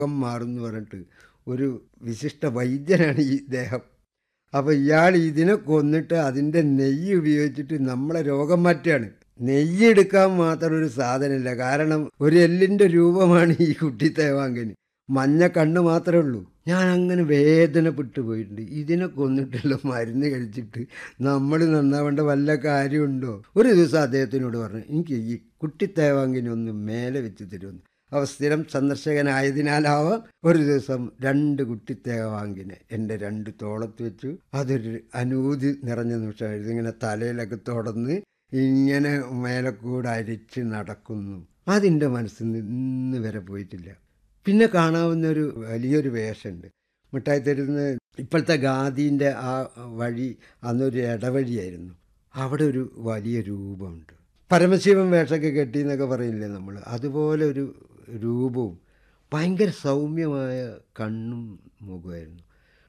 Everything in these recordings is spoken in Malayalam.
രോഗം മാറുമെന്ന് പറഞ്ഞിട്ട് ഒരു വിശിഷ്ട വൈദ്യനാണ് ഈ ഇദ്ദേഹം അപ്പോൾ ഇയാൾ ഇതിനെ കൊന്നിട്ട് അതിൻ്റെ നെയ്യ് ഉപയോഗിച്ചിട്ട് നമ്മളെ രോഗം മാറ്റുകയാണ് നെയ്യ് എടുക്കാൻ മാത്രം ഒരു സാധനമില്ല കാരണം ഒരു എല്ലിൻ്റെ രൂപമാണ് ഈ കുട്ടി തേവാങ്കന് മഞ്ഞ കണ്ണ് മാത്രമേ ഉള്ളൂ ഞാൻ അങ്ങനെ വേദനപ്പെട്ടു പോയിട്ടുണ്ട് ഇതിനെ കൊന്നിട്ടുള്ള മരുന്ന് കഴിച്ചിട്ട് നമ്മൾ നന്നാവേണ്ട വല്ല കാര്യമുണ്ടോ ഒരു ദിവസം അദ്ദേഹത്തിനോട് പറഞ്ഞു എനിക്ക് ഈ കുട്ടി തേവാങ്കിനെ ഒന്ന് മേലെ വെച്ച് തരുമെന്ന് അവ സ്ഥിരം സന്ദർശകനായതിനാലാവാം ഒരു ദിവസം രണ്ട് കുട്ടി തേവാങ്കിനെ എൻ്റെ രണ്ട് തോളത്ത് വെച്ചു അതൊരു അനൂതി നിറഞ്ഞ നിമിഷമായിരുന്നു ഇങ്ങനെ തലയിലൊക്കെ തുടർന്ന് ഇങ്ങനെ മേലെ കൂടെ അരിച്ച് നടക്കുന്നു അതിൻ്റെ മനസ്സിൽ നിന്ന് ഇന്ന് വരെ പോയിട്ടില്ല പിന്നെ കാണാവുന്ന ഒരു വലിയൊരു വേഷമുണ്ട് മിഠായി തരുന്ന ഇപ്പോഴത്തെ ഗാന്ധിൻ്റെ ആ വഴി അന്നൊരു ഇടവഴിയായിരുന്നു അവിടെ ഒരു വലിയ രൂപമുണ്ട് പരമശിവൻ വേഷമൊക്കെ കെട്ടി എന്നൊക്കെ പറയില്ലേ നമ്മൾ അതുപോലെ ഒരു രൂപവും ഭയങ്കര സൗമ്യമായ കണ്ണും മുഖമായിരുന്നു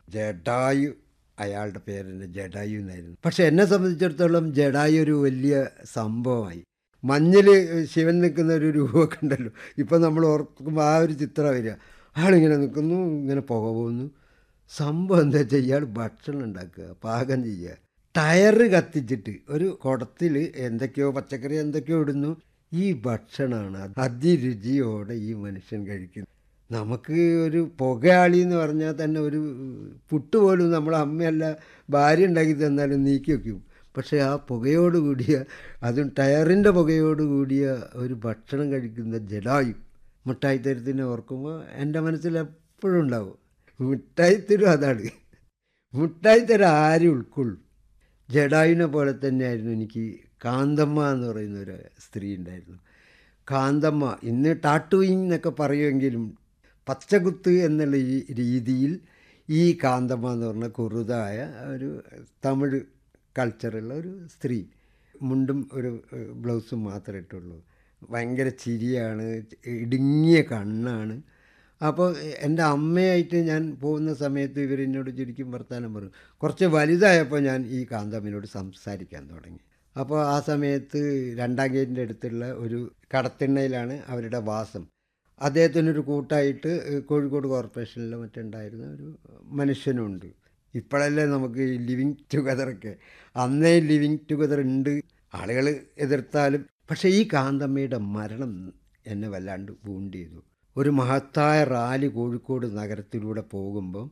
ജഡായു അയാളുടെ പേരെന്നെ ജഡായു എന്നായിരുന്നു പക്ഷെ എന്നെ സംബന്ധിച്ചിടത്തോളം ജഡായു ഒരു വലിയ സംഭവമായി മഞ്ഞിൽ ശിവൻ നിൽക്കുന്ന ഒരു രൂപമൊക്കെ ഉണ്ടല്ലോ ഇപ്പം നമ്മൾ ഓർക്കുമ്പോൾ ആ ഒരു ചിത്രം വരിക ആളിങ്ങനെ നിൽക്കുന്നു ഇങ്ങനെ പുക പോകുന്നു സംഭവം എന്താ വെച്ചാൽ ഇയാൾ ഭക്ഷണം ഉണ്ടാക്കുക പാകം ചെയ്യുക ടയറ് കത്തിച്ചിട്ട് ഒരു കുടത്തിൽ എന്തൊക്കെയോ പച്ചക്കറി എന്തൊക്കെയോ ഇടുന്നു ഈ ഭക്ഷണമാണ് അതിരുചിയോടെ ഈ മനുഷ്യൻ കഴിക്കുന്നത് നമുക്ക് ഒരു പുകയാളി എന്ന് പറഞ്ഞാൽ തന്നെ ഒരു പുട്ട് പോലും നമ്മളെ അമ്മയല്ല ഭാര്യ ഉണ്ടാക്കി തന്നാലും നീക്കി വയ്ക്കും പക്ഷേ ആ പുകയോട് കൂടിയ അതും ടയറിൻ്റെ പുകയോട് കൂടിയ ഒരു ഭക്ഷണം കഴിക്കുന്ന ജഡായു മിഠായി തരത്തിനെ ഓർക്കുമ്പോൾ എൻ്റെ മനസ്സിൽ എപ്പോഴും ഉണ്ടാവും മിഠായി തരും അതാണ് മിഠായി തരം ആരും ഉൾക്കൊള്ളും ജഡായുവിനെ പോലെ തന്നെയായിരുന്നു എനിക്ക് കാന്തമ്മ എന്ന് പറയുന്ന ഒരു സ്ത്രീ ഉണ്ടായിരുന്നു കാന്തമ്മ ഇന്ന് ടാട്ടുയിങ് എന്നൊക്കെ പറയുമെങ്കിലും പച്ചകുത്ത് എന്നുള്ള ഈ രീതിയിൽ ഈ കാന്തമ്മ എന്ന് പറഞ്ഞ കുറുതായ ഒരു തമിഴ് കൾച്ചറുള്ള ഒരു സ്ത്രീ മുണ്ടും ഒരു ബ്ലൗസും മാത്രമേ ഇട്ടുള്ളൂ ഭയങ്കര ചിരിയാണ് ഇടുങ്ങിയ കണ്ണാണ് അപ്പോൾ എൻ്റെ അമ്മയായിട്ട് ഞാൻ പോകുന്ന സമയത്ത് ഇവരെന്നോട് ശരിക്കും വർത്താനം പറയും കുറച്ച് വലുതായപ്പോൾ ഞാൻ ഈ കാന്തമ്മയോട് സംസാരിക്കാൻ തുടങ്ങി അപ്പോൾ ആ സമയത്ത് രണ്ടാം ഗേറ്റിൻ്റെ അടുത്തുള്ള ഒരു കടത്തിണ്ണയിലാണ് അവരുടെ വാസം അദ്ദേഹത്തിനൊരു കൂട്ടായിട്ട് കോഴിക്കോട് കോർപ്പറേഷനിൽ മറ്റുണ്ടായിരുന്ന ഒരു മനുഷ്യനുണ്ട് ഇപ്പോഴല്ലേ നമുക്ക് ഈ ലിവിങ് ടുഗദറൊക്കെ അന്നേ ലിവിങ് ടുഗദർ ഉണ്ട് ആളുകൾ എതിർത്താലും പക്ഷേ ഈ കാന്തമ്മയുടെ മരണം എന്നെ വല്ലാണ്ട് വൂണ്ട് ചെയ്തു ഒരു മഹത്തായ റാലി കോഴിക്കോട് നഗരത്തിലൂടെ പോകുമ്പം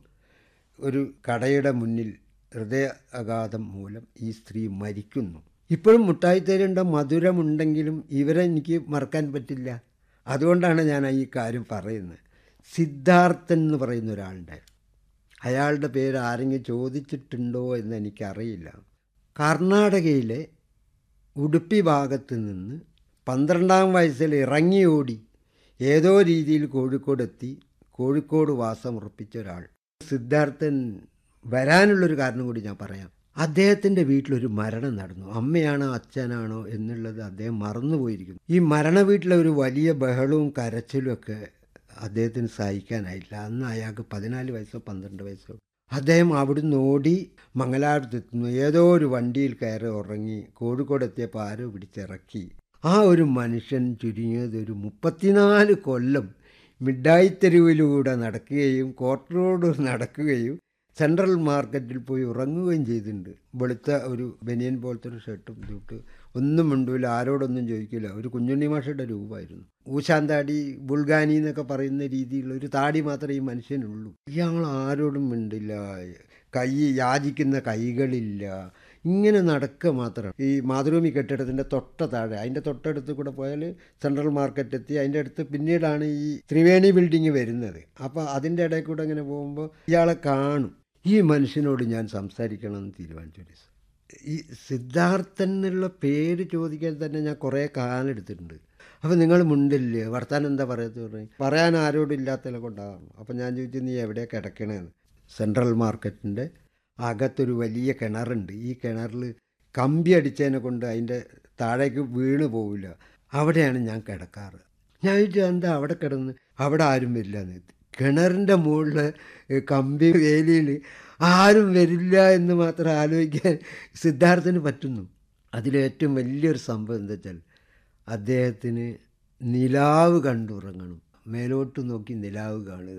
ഒരു കടയുടെ മുന്നിൽ ഹൃദയാഘാതം മൂലം ഈ സ്ത്രീ മരിക്കുന്നു ഇപ്പോഴും മുട്ടായിത്തേരുണ്ട മധുരമുണ്ടെങ്കിലും ഇവരെ എനിക്ക് മറക്കാൻ പറ്റില്ല അതുകൊണ്ടാണ് ഞാൻ ഈ കാര്യം പറയുന്നത് സിദ്ധാർത്ഥൻ എന്ന് പറയുന്ന ഒരാളുണ്ടായിരുന്നു അയാളുടെ പേര് ആരെങ്കിലും ചോദിച്ചിട്ടുണ്ടോ എന്ന് എനിക്കറിയില്ല കർണാടകയിലെ ഉടുപ്പി ഭാഗത്ത് നിന്ന് പന്ത്രണ്ടാം വയസ്സിൽ ഇറങ്ങി ഓടി ഏതോ രീതിയിൽ കോഴിക്കോടെത്തി കോഴിക്കോട് വാസമുറപ്പിച്ച ഒരാൾ സിദ്ധാർത്ഥൻ വരാനുള്ളൊരു കാരണം കൂടി ഞാൻ പറയാം അദ്ദേഹത്തിൻ്റെ വീട്ടിലൊരു മരണം നടന്നു അമ്മയാണോ അച്ഛനാണോ എന്നുള്ളത് അദ്ദേഹം മറന്നുപോയിരിക്കുന്നു ഈ മരണ വീട്ടിലെ ഒരു വലിയ ബഹളവും കരച്ചിലും ഒക്കെ അദ്ദേഹത്തിന് സഹിക്കാനായില്ല അന്ന് അയാൾക്ക് പതിനാല് വയസ്സോ പന്ത്രണ്ട് വയസ്സോ അദ്ദേഹം അവിടുന്ന് ഓടി മംഗലാപുരത്തെത്തുന്നു ഏതോ ഒരു വണ്ടിയിൽ കയറി ഉറങ്ങി കോഴിക്കോട് എത്തിയപ്പോൾ ആരോ പിടിച്ചിറക്കി ആ ഒരു മനുഷ്യൻ ചുരുങ്ങിയത് ഒരു മുപ്പത്തിനാല് കൊല്ലം മിഠായിത്തെരുവിലൂടെ നടക്കുകയും കോർട്ട് റോഡ് നടക്കുകയും സെൻട്രൽ മാർക്കറ്റിൽ പോയി ഉറങ്ങുകയും ചെയ്തിട്ടുണ്ട് വെളുത്ത ഒരു ബനിയൻ പോലത്തെ ഒരു ഷർട്ടും ഇട്ടിട്ട് ഒന്നും മിണ്ടൂല ആരോടൊന്നും ചോദിക്കില്ല ഒരു കുഞ്ഞുണ്ണി മാഷയുടെ രൂപമായിരുന്നു ഊശാന്താടി ബുൾഗാനി എന്നൊക്കെ പറയുന്ന രീതിയിലുള്ള ഒരു താടി മാത്രമേ ഈ മനുഷ്യനുള്ളൂ ഇയാൾ ആരോടും മിണ്ടില്ല കൈ യാചിക്കുന്ന കൈകളില്ല ഇങ്ങനെ നടക്കുക മാത്രം ഈ മാതൃഭൂമി കെട്ടിടത്തിൻ്റെ തൊട്ട താഴെ അതിൻ്റെ തൊട്ടടുത്ത് കൂടെ പോയാൽ സെൻട്രൽ മാർക്കറ്റ് എത്തി അതിൻ്റെ അടുത്ത് പിന്നീടാണ് ഈ ത്രിവേണി ബിൽഡിങ് വരുന്നത് അപ്പോൾ അതിൻ്റെ ഇടയിൽ കൂടെ ഇങ്ങനെ പോകുമ്പോൾ ഇയാളെ കാണും ഈ മനുഷ്യനോട് ഞാൻ സംസാരിക്കണം എന്ന് തീരുമാനിച്ചു ഒരു ഈ സിദ്ധാർത്ഥൻ എന്നുള്ള പേര് ചോദിക്കാൻ തന്നെ ഞാൻ കുറേ കാലം എടുത്തിട്ടുണ്ട് അപ്പോൾ നിങ്ങൾ മുണ്ടില്ലേ വർത്താനം എന്താ പറയാത്ത പറഞ്ഞു പറയാൻ ആരോടും ഇല്ലാത്തതിനെ കൊണ്ടാകും അപ്പോൾ ഞാൻ ചോദിച്ചു നീ എവിടെ കിടക്കണേന്ന് സെൻട്രൽ മാർക്കറ്റിൻ്റെ അകത്തൊരു വലിയ കിണറുണ്ട് ഈ കിണറിൽ കമ്പി അടിച്ചതിനെ കൊണ്ട് അതിൻ്റെ താഴേക്ക് വീണ് പോവില്ല അവിടെയാണ് ഞാൻ കിടക്കാറ് ഞാൻ ചോദിച്ചു എന്താ അവിടെ കിടന്ന് അവിടെ ആരും വരില്ല എന്ന് കിണറിൻ്റെ മുകളിൽ കമ്പി വേലിയിൽ ആരും വരില്ല എന്ന് മാത്രം ആലോചിക്കാൻ സിദ്ധാർത്ഥന് പറ്റുന്നു അതിലേറ്റവും വലിയൊരു സംഭവം എന്താ വെച്ചാൽ അദ്ദേഹത്തിന് നിലാവ് കണ്ടുറങ്ങണം മേലോട്ട് നോക്കി നിലാവ് കാണുക